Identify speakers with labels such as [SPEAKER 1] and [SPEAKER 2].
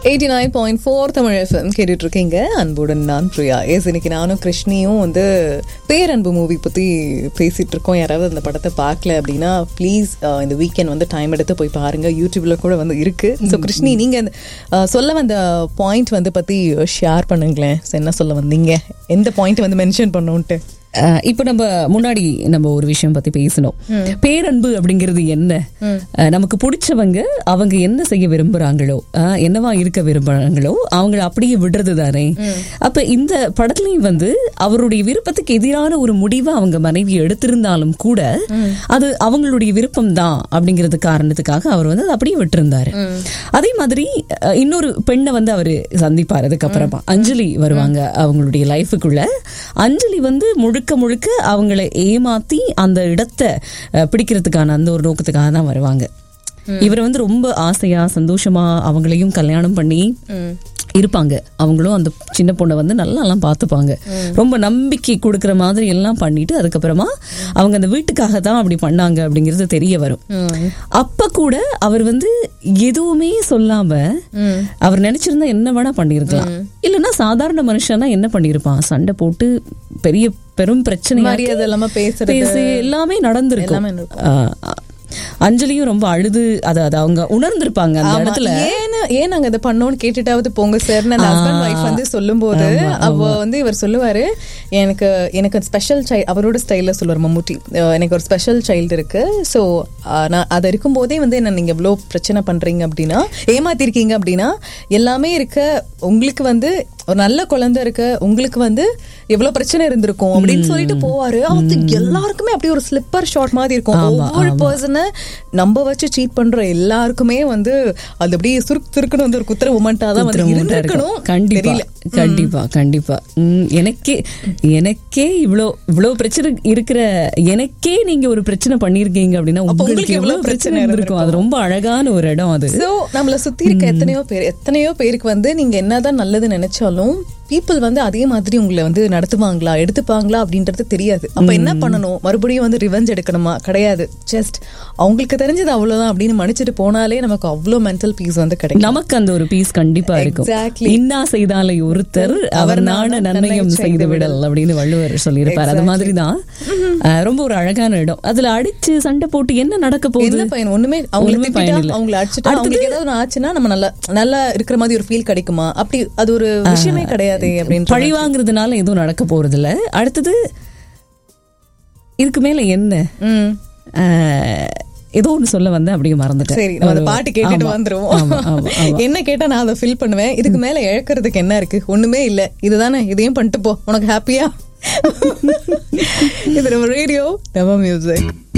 [SPEAKER 1] Eighty nine point four Tamil FM கேட்டுட்டு இருக்கீங்க அன்புடன் நான் பிரியா எஸ் இன்னைக்கு நானும் கிருஷ்ணியும் வந்து பேரன்பு மூவி பற்றி பேசிட்டு இருக்கோம் யாராவது அந்த படத்தை பார்க்கல அப்படின்னா ப்ளீஸ் இந்த வீக்கெண்ட் வந்து டைம் எடுத்து போய் பாருங்க யூடியூப்ல கூட வந்து இருக்கு ஸோ கிருஷ்ணி நீங்க அந்த, அஹ், சொல்ல வந்த பாயிண்ட் வந்து பத்தி ஷேர் பண்ணுங்களேன் So, என்ன சொல்ல வந்தீங்க எந்த பாயிண்ட் வந்து மென்ஷன் பண்ணோன்ட்டு
[SPEAKER 2] அஹ் இப்ப நம்ம முன்னாடி நம்ம ஒரு விஷயம் பத்தி பேசணும் பேரன்பு அப்படிங்கிறது என்ன அஹ் நமக்கு பிடிச்சவங்க அவங்க என்ன செய்ய விரும்புறாங்களோ அஹ் என்னவா இருக்க விரும்புறாங்களோ அவங்கள அப்படியே விடுறது தானே அப்ப இந்த படத்துலயும் வந்து அவருடைய விருப்பத்துக்கு எதிரான ஒரு முடிவை அவங்க மனைவி எடுத்திருந்தாலும் கூட அது அவங்களுடைய விருப்பம் தான் அப்படிங்கிறது காரணத்துக்காக அவர் வந்து அதை அப்படியே விட்டிருந்தாரு அதே மாதிரி அஹ், இன்னொரு பெண்ணை வந்து அவரு சந்திப்பாரு அதுக்கப்புறமா அஞ்சலி வருவாங்க அவங்களுடைய லைஃபுக்குள்ள அஞ்சலி வந்து முழுக்க முழுக்க அவங்களை ஏமாத்தி அந்த இடத்தை அஹ், பிடிக்கிறதுக்கான அந்த ஒரு நோக்கத்துக்காக தான் வருவாங்க இவர் வந்து ரொம்ப ஆசையா சந்தோஷமா அவங்களையும் கல்யாணம் பண்ணி இருப்பாங்க அவங்களும் அந்த சின்ன பொண்ணை வந்து நல்லா எல்லாம் பார்த்துப்பாங்க ரொம்ப நம்பிக்கை கொடுக்கிற மாதிரி எல்லாம் பண்ணிட்டு அதுக்கப்புறமா அவங்க அந்த வீட்டுக்காக தான் அப்படி பண்ணாங்க அப்படிங்கிறது தெரிய வரும் அப்ப கூட அவர் வந்து எதுவுமே சொல்லாம அவர் நினைச்சிருந்தா என்ன வேணா பண்ணிருக்கலாம் இல்லைன்னா சாதாரண மனுஷனா என்ன பண்ணிருப்பான் சண்டை போட்டு பெரிய பெரும் பிரச்சனை
[SPEAKER 1] மரியாதை இல்லாம பேசுறது.
[SPEAKER 2] பேசி எல்லாமே நடந்திருக்கும்
[SPEAKER 1] எல்லாமே
[SPEAKER 2] ஆ, அஞ்சலியும் ரொம்ப அழுது அதை அதை அவங்க உணர்ந்திருப்பாங்க அந்த
[SPEAKER 1] ஆமா.
[SPEAKER 2] இடத்துல
[SPEAKER 1] ஏன்னு ஏன் நாங்க இதை பண்ணோம்னு கேட்டுட்டாவது போங்க சார் நான் ஹஸ்பண்ட் ஒய்ஃப் வந்து சொல்லும்போது அவ வந்து இவர் சொல்லுவாரு எனக்கு எனக்கு ஸ்பெஷல் சைல்டு அவரோட ஸ்டைல்ல சொல்லுவார் மம்முட்டி அஹ் எனக்கு ஒரு ஸ்பெஷல் சைல்டு இருக்கு ஸோ நான் அது இருக்கும்போதே வந்து என்ன நீங்க இவ்வளோ பிரச்சனை பண்றீங்க அப்படின்னா ஏமாத்திருக்கீங்க அப்படின்னா எல்லாமே இருக்க உங்களுக்கு வந்து ஒரு நல்ல குழந்தை இருக்கு உங்களுக்கு வந்து எவ்வளவு பிரச்சனை இருந்திருக்கும் அப்படின்னு சொல்லிட்டு போவாரு அது எல்லாருக்குமே அப்படியே ஒரு ஸ்லிப்பர் ஷாட் மாதிரி இருக்கும் ஒவ்வொரு பர்சனை நம்ம வச்சு சீட் பண்ற எல்லாருக்குமே வந்து அது அப்படியே சுருக்கு சுருக்குன்னு வந்து ஒரு குத்துற உமண்டா தான் வந்து
[SPEAKER 2] உத்தரவு
[SPEAKER 1] இருந்திருக்கணும்
[SPEAKER 2] கண்டிப்பா
[SPEAKER 1] தெரியல
[SPEAKER 2] கண்டிப்பா கண்டிப்பா உம், எனக்கே எனக்கே இவ்ளோ இவ்ளோ பிரச்சனை இருக்கிற எனக்கே நீங்க ஒரு பிரச்சனை பண்ணிருக்கீங்க அப்படின்னா உங்களுக்கு
[SPEAKER 1] உங்களுக்கு
[SPEAKER 2] எவ்வளவு
[SPEAKER 1] எவ்வளவு
[SPEAKER 2] பிரச்சனை
[SPEAKER 1] பிரச்சனை
[SPEAKER 2] இருந்திருக்கும் அது ரொம்ப அழகான ஒரு இடம் அது
[SPEAKER 1] சோ நம்மள சுத்தி இருக்க எத்தனையோ பேர் எத்தனையோ பேருக்கு வந்து நீங்க என்னதான் நல்லது நினைச்சாலும் பீப்புள் வந்து அதே மாதிரி உங்களை வந்து நடத்துவாங்களா எடுத்துப்பாங்களா அப்படின்றது தெரியாது அப்ப என்ன பண்ணணும் மறுபடியும் வந்து ரிவெஞ்ச் எடுக்கணுமா கிடையாது ஜஸ்ட் அவங்களுக்கு தெரிஞ்சது அவ்வளவுதான் அப்படின்னு மன்னிச்சிட்டு போனாலே நமக்கு அவ்வளவு மென்டல் பீஸ் வந்து கிடைக்கும்
[SPEAKER 2] நமக்கு அந்த ஒரு பீஸ் கண்டிப்பா இருக்கும்
[SPEAKER 1] Exactly.
[SPEAKER 2] இன்னா செய்தாலை ஒருத்தர் அவர் நாண நன்னயம் செய்து விடல் அப்படின்னு வள்ளுவர் சொல்லியிருப்பார் அது மாதிரிதான் அஹ், ரொம்ப ஒரு அழகான இடம் அதுல அடிச்சு சண்டை போட்டு என்ன நடக்க போகுது
[SPEAKER 1] என்ன பயன் ஒண்ணுமே அவங்களை
[SPEAKER 2] ஒண்ணுமே
[SPEAKER 1] திட்டிட்டா
[SPEAKER 2] பயன் இல்ல.
[SPEAKER 1] அவங்களை அடிச்சுட்டா
[SPEAKER 2] அடுத்தது-
[SPEAKER 1] அவங்களுக்கு ஏதாவது ஒண்ணு ஆச்சுன்னா நம்ம நல்லா நல்லா இருக்கிற மாதிரி ஒரு ஃபீல் கிடைக்குமா அப்படி அது ஒரு விஷயமே கிடையாது அப்படின்னு
[SPEAKER 2] பழி வாங்குறதுனால எதுவும் நடக்க போறது இல்ல அடுத்தது இதுக்கு மேல என்ன
[SPEAKER 1] ம்
[SPEAKER 2] அஹ், ஏதோ ஒண்ணு சொல்ல வந்தேன் அப்படியே மறந்துட்டேன்
[SPEAKER 1] சரி நம்ம அந்த
[SPEAKER 2] ஒரு-
[SPEAKER 1] பாட்டு கேட்டுட்டு
[SPEAKER 2] ஆமா,
[SPEAKER 1] வந்துருவோம்
[SPEAKER 2] ஆமா, ஆமா, ஆமா.
[SPEAKER 1] என்ன கேட்டா நான் அதை ஃபில் பண்ணுவேன் இதுக்கு மேல இழக்கிறதுக்கு என்ன இருக்கு ஒண்ணுமே இல்ல இதுதானே இதையும் பண்ணிட்டு போ உனக்கு ஹாப்பியா இது நம்ம ரேடியோ நம்ம மியூசிக்